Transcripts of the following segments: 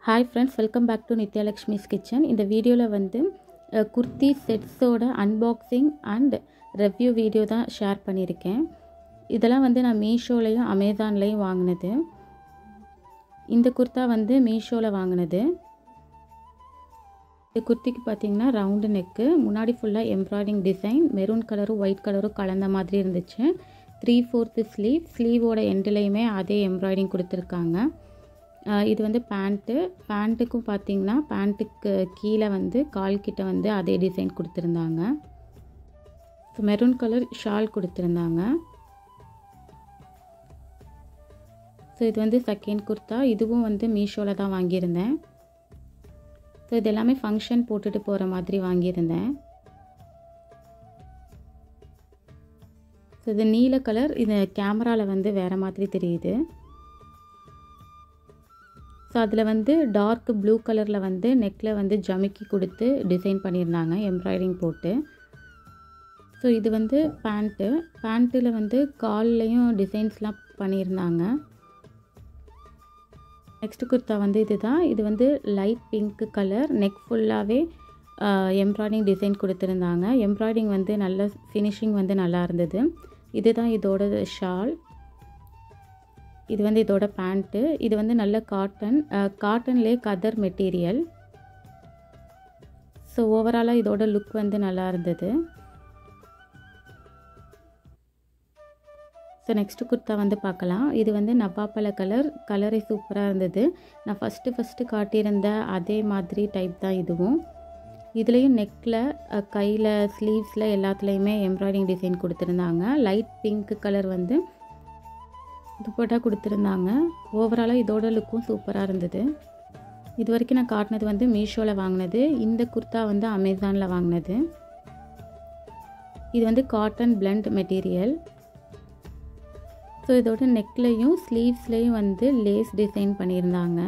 hi friends welcome back to நித்யாலக்ஷ்மிஸ் kitchen இந்த வீடியோவில் வந்து அஹ், குர்த்தி செட்ஸோட அன்பாக்சிங் அண்ட் ரிவ்யூ வீடியோ தான் ஷேர் பண்ணியிருக்கேன் இதெல்லாம் வந்து நான் மீஷோலையும் அமேசான்லேயும் வாங்கினது இந்த குர்த்தா வந்து மீஷோவில் வாங்கினது இந்த குர்த்திக்கு பார்த்தீங்கன்னா ரவுண்டு நெக்கு முன்னாடி ஃபுல்லாக எம்ப்ராய்டிங் டிசைன் மெரூன் கலரும் ஒயிட் கலரும் கலந்த மாதிரி இருந்துச்சு த்ரீ ஃபோர்த்து ஸ்லீவ் ஸ்லீவோட எண்டுலேயுமே அதே எம்ப்ராய்டிங் கொடுத்துருக்காங்க ஆஹ் இது வந்து பேண்ட்டு பேண்ட்டுக்கும் பார்த்தீங்கன்னா பேண்ட்டுக்கு கீழே வந்து கால் கிட்ட வந்து அதே டிசைன் கொடுத்துருந்தாங்க ஸோ மெரூன் கலர் ஷால் கொடுத்துருந்தாங்க ஸோ இது வந்து செகண்ட் குர்த்தா இதுவும் வந்து மீஷோவில் தான் வாங்கியிருந்தேன் ஸோ இது எல்லாமே ஃபங்க்ஷன் போட்டுட்டு போகிற மாதிரி வாங்கியிருந்தேன் ஸோ இது நீல கலர் இது கேமராவில் வந்து வேறு மாதிரி தெரியுது ஸோ அதில் வந்து டார்க் ப்ளூ கலரில் வந்து நெக்கில் வந்து ஜமிக்கி கொடுத்து டிசைன் பண்ணியிருந்தாங்க எம்ப்ராய்டிங் போட்டு ஸோ இது வந்து பேண்ட்டு பேண்ட்டில் வந்து கால்லையும் டிசைன்ஸ்லாம் பண்ணியிருந்தாங்க நெக்ஸ்ட் குர்த்தா வந்து இதுதான் இது வந்து லைட் பிங்க் கலர் நெக் ஃபுல்லாகவே எம்ப்ராய்டிங் டிசைன் கொடுத்துருந்தாங்க எம்ப்ராய்டிங் வந்து நல்ல ஃபினிஷிங் வந்து நல்லா இருந்தது இதுதான் இதோட ஷால் இது வந்து இதோட பேண்ட்டு இது வந்து நல்ல காட்டன் காட்டன்லேயே கதர் மெட்டீரியல் ஸோ ஓவராலாக இதோட லுக் வந்து நல்லா இருந்தது ஸோ நெக்ஸ்ட்டு குர்த்தா வந்து பார்க்கலாம் இது வந்து நவாப்பழ கலர் கலரே சூப்பராக இருந்தது நான் ஃபஸ்ட்டு ஃபஸ்ட்டு காட்டியிருந்த அதே மாதிரி டைப் தான் இதுவும் இதுலேயும் நெக்கில் கையில் ஸ்லீவ்ஸில் எல்லாத்துலேயுமே எம்ப்ராய்டிங் டிசைன் கொடுத்துருந்தாங்க லைட் பிங்க் கலர் வந்து துப்பட்டா கொடுத்துருந்தாங்க ஓவராலாக இதோட லுக்கும் சூப்பராக இருந்தது இது வரைக்கும் நான் காட்டினது வந்து மீஷோவில் வாங்கினது இந்த குர்த்தா வந்து அமேசானில் வாங்கினது இது வந்து காட்டன் பிளண்ட் மெட்டீரியல் ஸோ இதோட நெக்லையும் ஸ்லீவ்ஸ்லேயும் வந்து லேஸ் டிசைன் பண்ணியிருந்தாங்க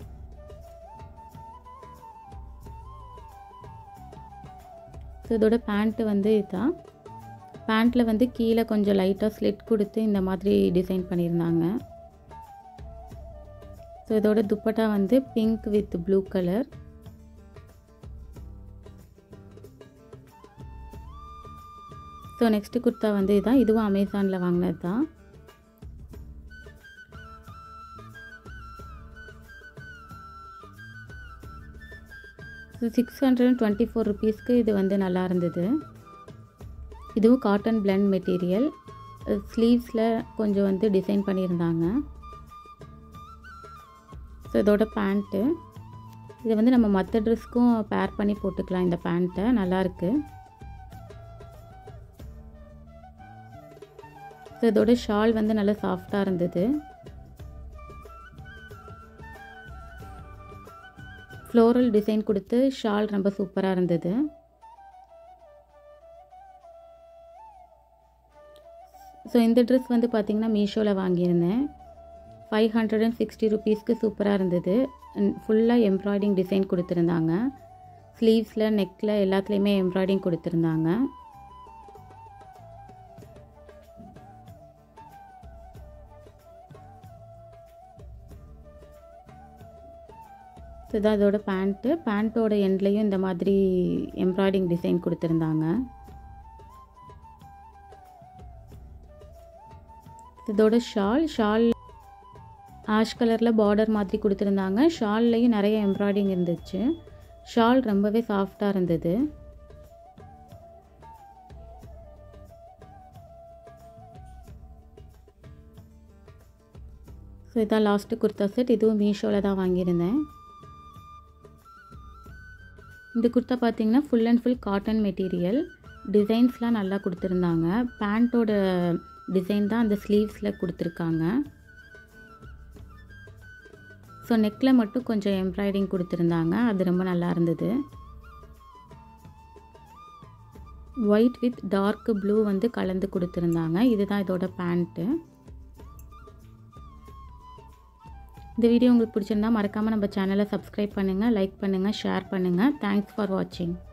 ஸோ இதோட பேண்ட்டு வந்து இதுதான் பேண்ட்டில் வந்து கீழே கொஞ்சம் லைட்டாக ஸ்லிட் கொடுத்து இந்த மாதிரி டிசைன் பண்ணியிருந்தாங்க ஸோ இதோட துப்பட்டா வந்து pink with blue colour so next kurta வந்து இதுதான் இதுவும் அமேசானில் வாங்கினது தான் so six hundred and twenty four ருபீஸ்க்கு இது வந்து நல்லா இருந்தது இதுவும் காட்டன் பிளண்ட் மெட்டீரியல் ஸ்லீவ்ஸில் கொஞ்சம் வந்து டிசைன் பண்ணியிருந்தாங்க ஸோ இதோட பேண்ட்டு இதை வந்து நம்ம மற்ற ட்ரெஸ்க்கும் பேர் பண்ணி போட்டுக்கலாம் இந்த பேண்ட்டை நல்லாயிருக்கு ஸோ இதோட ஷால் வந்து நல்லா சாஃப்டாக இருந்தது ஃப்ளோரல் டிசைன் கொடுத்து ஷால் ரொம்ப சூப்பராக இருந்தது ஸோ இந்த ட்ரெஸ் வந்து பார்த்திங்கன்னா மீஷோவில் வாங்கியிருந்தேன் ஃபைவ் ஹண்ட்ரட் அண்ட் சிக்ஸ்டி ருபீஸ்க்கு சூப்பராக இருந்தது ஃபுல்லாக எம்ப்ராய்டிங் டிசைன் கொடுத்துருந்தாங்க ஸ்லீவ்ஸில் நெக்கில் எல்லாத்துலேயுமே எம்ப்ராய்டிங் கொடுத்துருந்தாங்க ஸோ இதான் அதோட பேண்ட்டு பேண்ட்டோட எண்ட்லேயும் இந்த மாதிரி எம்ப்ராய்டிங் டிசைன் கொடுத்துருந்தாங்க இதோட ஷால் ஷால் ஆஷ் கலரில் பார்டர் மாதிரி கொடுத்துருந்தாங்க ஷால்லையும் நிறைய எம்ப்ராய்டிங் இருந்துச்சு ஷால் ரொம்பவே சாஃப்டாக இருந்தது ஸோ இதான் லாஸ்ட்டு குர்த்தா செட் இதுவும் மீஷோவில் தான் வாங்கியிருந்தேன் இந்த குர்த்தா பார்த்தீங்கன்னா full and full cotton material டிசைன்ஸ்லாம் நல்லா கொடுத்துருந்தாங்க பேண்ட்டோட டிசைன் தான் அந்த ஸ்லீவ்ஸில் கொடுத்துருக்காங்க ஸோ நெக்கில் மட்டும் கொஞ்சம் எம்ப்ராய்டிங் கொடுத்துருந்தாங்க அது ரொம்ப நல்லா இருந்தது ஒயிட் வித் டார்க் ப்ளூ வந்து கலந்து கொடுத்துருந்தாங்க இதுதான் இதோட பேண்ட்டு இந்த வீடியோ உங்களுக்கு பிடிச்சிருந்தா மறக்காமல் நம்ம சேனலை சப்ஸ்கிரைப் பண்ணுங்கள் லைக் பண்ணுங்கள் ஷேர் பண்ணுங்கள் தேங்க்ஸ் ஃபார் வாட்சிங்